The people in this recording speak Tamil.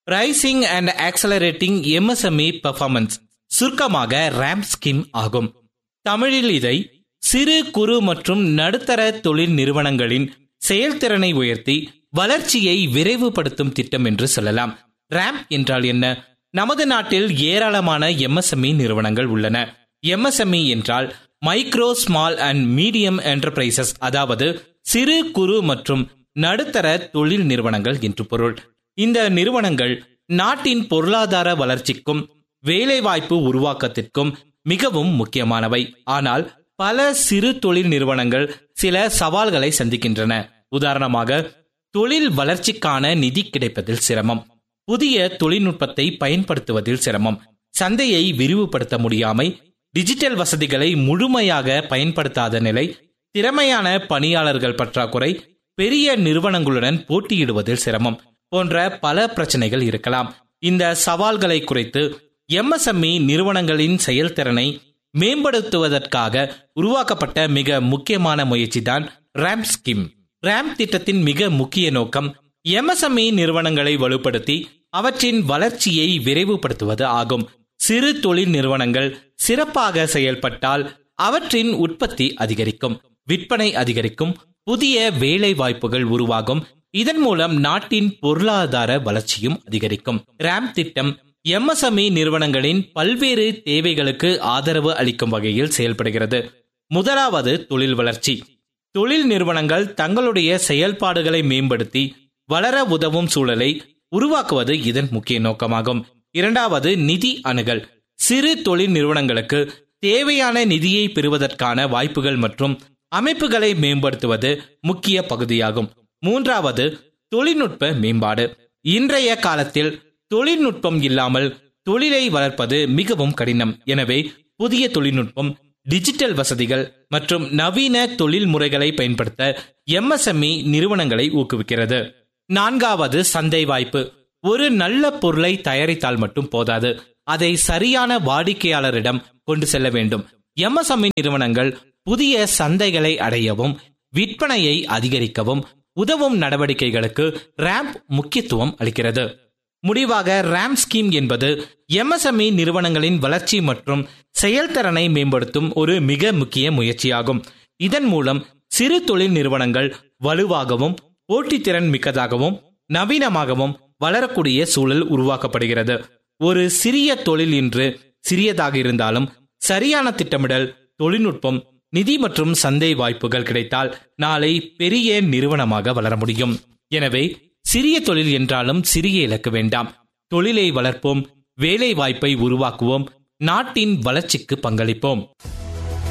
rising and accelerating MSME performance சுருக்கமாக ரேம் ஸ்கீம் ஆகும் தமிழில் இதை சிறு குறு மற்றும் நடுத்தர தொழில் நிறுவனங்களின் செயல்திறனை உயர்த்தி வளர்ச்சியை விரைவுபடுத்தும் திட்டம் என்று சொல்லலாம் ரேம் என்றால் என்ன நமது நாட்டில் ஏராளமான எம்எஸ்எம்இ நிறுவனங்கள் உள்ளன எம்எஸ்எம்இ என்றால் micro small and medium enterprises அதாவது சிறு குறு மற்றும் நடுத்தர தொழில் நிறுவனங்கள் என்று பொருள் இந்த நிறுவனங்கள் நாட்டின் பொருளாதார வளர்ச்சிக்கும் வேலைவாய்ப்பு உருவாக்கத்திற்கும் மிகவும் முக்கியமானவை ஆனால் பல சிறு தொழில் நிறுவனங்கள் சில சவால்களை சந்திக்கின்றன உதாரணமாக தொழில் வளர்ச்சிக்கான நிதி கிடைப்பதில் சிரமம் புதிய தொழில்நுட்பத்தை பயன்படுத்துவதில் சிரமம் சந்தையை விரிவுபடுத்த முடியாமை டிஜிட்டல் வசதிகளை முழுமையாக பயன்படுத்தாத நிலை திறமையான பணியாளர்கள் பற்றாக்குறை பெரிய நிறுவனங்களுடன் போட்டியிடுவதில் சிரமம் போன்ற பல பிரச்சனைகள் இருக்கலாம் இந்த சவால்களை குறைத்து எம்எஸ்எம்இ நிறுவனங்களின் செயல்திறனை மேம்படுத்துவதற்காக உருவாக்கப்பட்ட மிக முக்கியமான முயற்சி தான் ரேம் ஸ்கீம் ரேம் திட்டத்தின் மிக முக்கிய நோக்கம் எம்எஸ்எம்இ நிறுவனங்களை வலுப்படுத்தி அவற்றின் வளர்ச்சியை விரைவுபடுத்துவது ஆகும் சிறு தொழில் நிறுவனங்கள் சிறப்பாக செயல்பட்டால் அவற்றின் உற்பத்தி அதிகரிக்கும் விற்பனை அதிகரிக்கும் புதிய வேலை வாய்ப்புகள் உருவாகும் இதன் மூலம் நாட்டின் பொருளாதார வளர்ச்சியும் அதிகரிக்கும் ரேம் திட்டம் எம்எஸ்எம்இ நிறுவனங்களின் பல்வேறு தேவைகளுக்கு ஆதரவு அளிக்கும் வகையில் செயல்படுகிறது முதலாவது தொழில் வளர்ச்சி தொழில் நிறுவனங்கள் தங்களுடைய செயல்பாடுகளை மேம்படுத்தி வளர உதவும் சூழலை உருவாக்குவது இதன் முக்கிய நோக்கமாகும் இரண்டாவது நிதி அணுகல் சிறு தொழில் நிறுவனங்களுக்கு தேவையான நிதியை பெறுவதற்கான வாய்ப்புகள் மற்றும் அமைப்புகளை மேம்படுத்துவது முக்கிய பகுதியாகும் மூன்றாவது தொழில்நுட்ப மேம்பாடு இன்றைய காலத்தில் தொழில்நுட்பம் இல்லாமல் தொழிலை வளர்ப்பது மிகவும் கடினம் எனவே புதிய தொழில்நுட்பம் டிஜிட்டல் வசதிகள் மற்றும் நவீன தொழில் முறைகளை பயன்படுத்த எம்எஸ்எம்இ நிறுவனங்களை ஊக்குவிக்கிறது நான்காவது சந்தை வாய்ப்பு ஒரு நல்ல பொருளை தயாரித்தால் மட்டும் போதாது அதை சரியான வாடிக்கையாளரிடம் கொண்டு செல்ல வேண்டும் எம்எஸ்எம்இ நிறுவனங்கள் புதிய சந்தைகளை அடையவும் விற்பனையை அதிகரிக்கவும் உதவும் நடவடிக்கைகளுக்கு ரேம்ப் முக்கியத்துவம் அளிக்கிறது முடிவாக ரேம் ஸ்கீம் என்பது எம்எஸ்எம்இ நிறுவனங்களின் வளர்ச்சி மற்றும் செயல்திறனை மேம்படுத்தும் ஒரு மிக முக்கிய முயற்சியாகும் இதன் மூலம் சிறு தொழில் நிறுவனங்கள் வலுவாகவும் போட்டித்திறன் மிக்கதாகவும் நவீனமாகவும் வளரக்கூடிய சூழல் உருவாக்கப்படுகிறது ஒரு சிறிய தொழில் இன்று சிறியதாக இருந்தாலும் சரியான திட்டமிடல் தொழில்நுட்பம் நிதி மற்றும் சந்தை வாய்ப்புகள் கிடைத்தால் நாளை பெரிய நிறுவனமாக வளர முடியும் எனவே சிறிய தொழில் என்றாலும் சிறிய இலக்கு வேண்டாம் தொழிலை வளர்ப்போம் வேலை வாய்ப்பை உருவாக்குவோம் நாட்டின் வளர்ச்சிக்கு பங்களிப்போம்